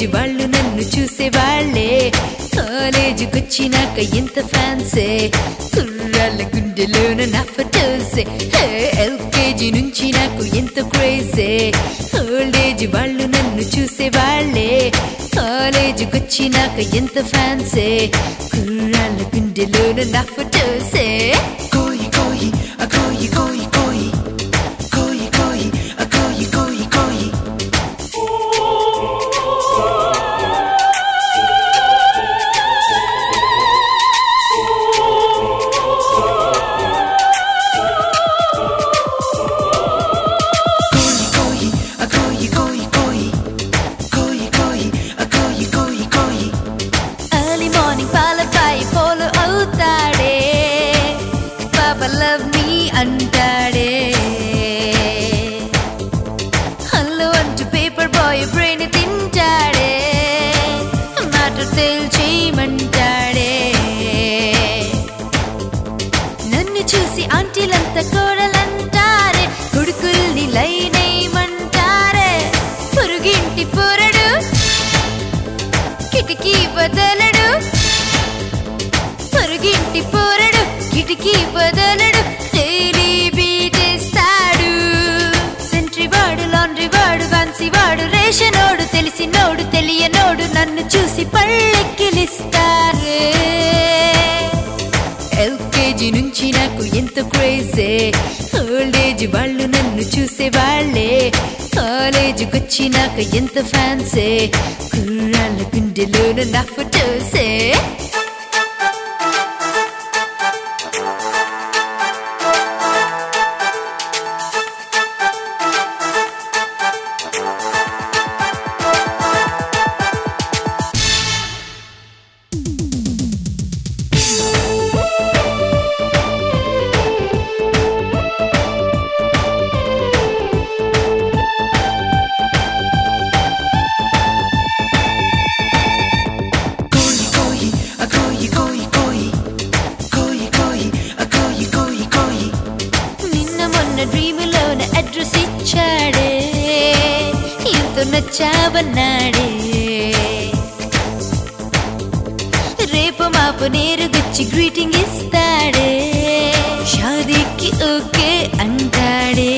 College వాళ్ళు నన్ను చూసే వాళ్ళే కాలేజీకొచ్చినాక ఎంత ఫ్యాన్సే కుర్రాళ్ళ గుండెలోన నా ఫోటోసే ఎల్కేజీ నుంచి నాకు ఎంత క్రేజే ఓల్డేజ్ వాళ్ళు నన్ను చూసే వాళ్ళే కాలేజీకొచ్చినాక ఎంత ఫ్యాన్సే కుర్రాళ్ళ గుండెలోన నా ఫోటోసే Koi, koi, a koi, koi, koi. Koi, koi, a koi, koi, koi. Koi, koi, a koi, koi, koi. Koi, koi, a koi, koi, koi. Early morning పాలపై ఫాలో అవుతాడే పాప లవ్ మీ అంటాడే హలో అంటూ పేపర్ బాయ్ బ్రెయిన్ తింటాడే మాట తేల్చేయమంటాడే నన్ను చూసి ఆంటీలంతా కోడలంటారే కొడుకుల్ని లైనేయమంటారే పొరుగింటి పొరడు కిటికీ వదలడు పొరుగింటి పోరడు కిటికీ వదలడు డైలీ బీటేస్తాడు సెంట్రీ వాడు లాండ్రీ వాడు ఫ్యాన్సీ వాడు రేషనోడు తెలిసినోడు తెలియనోడు నన్ను చూసి పళ్ళెక్కిలిస్తారే ఎల్కేజీ నుంచి నాకు ఎంత క్రేజే ఓల్డేజ్ వాళ్ళు నన్ను చూసే వాళ్ళే కాలేజీకొచ్చినాక ఎంత ఫ్యాన్సే కుర్రాళ్ళ గుండెలోన నా ఫోటోసే Koi, koi, a koi, koi, koi. Koi, koi, a koi, koi, koi. నిన్న మొన్న డ్రీములోన అడ్రస్ ఇచ్చాడే ఎంతో నచ్చావన్నాడే రేపు మాపు నేరుగొచ్చి గ్రీటింగ్ ఇస్తాడే షాదీకి ఓకే అంటాడే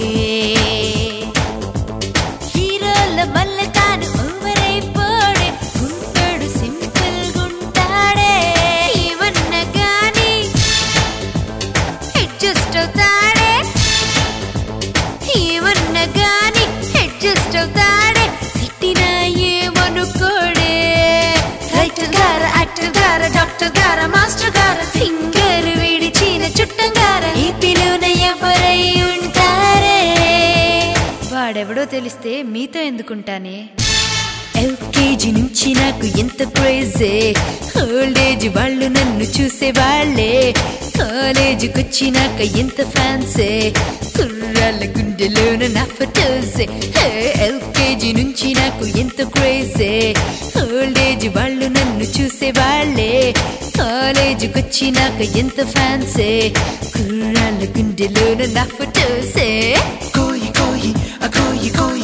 హీరోల మల్ల తాను ఓవర్ అయిపోడే ఉంటాడు సింపుల్ గుంటాడే ఏమన్నా గానీ అడ్జస్ట్ అవుతాడే ఏమన్నా గాని అడ్జస్ట్ అవుతాడే తిట్టినా ఏమనుకోడే రైటర్ గార యాక్టర్ గార డాక్టర్ గార మాస్టర్ గార ఫింగర్ విడిచిన చుట్టం గార ఈ పిలువన ఎవరై ఉంటారే వాడెవడో తెలిస్తే మీతో ఎందుకుంటానే ఎల్కేజీ నుంచి నాకు ఎంత క్రేజే ఓల్డేజ్ వాళ్ళు నన్ను చూసే వాళ్ళే కాలేజీకొచ్చినాక ఎంత ఫ్యాన్సే కుర్రాళ్ళ గుండెలోన నా ఫోటోసే ఎల్కేజీ నుంచి నాకు ఎంత క్రేజే ఓల్డేజ్ వాళ్ళు నన్ను చూసే వాళ్ళే కాలేజీకొచ్చినాక ఎంత ఫ్యాన్సే కుర్రాళ్ళ గుండెలోన నా ఫోటోసే Koi, koi, a koi, koi,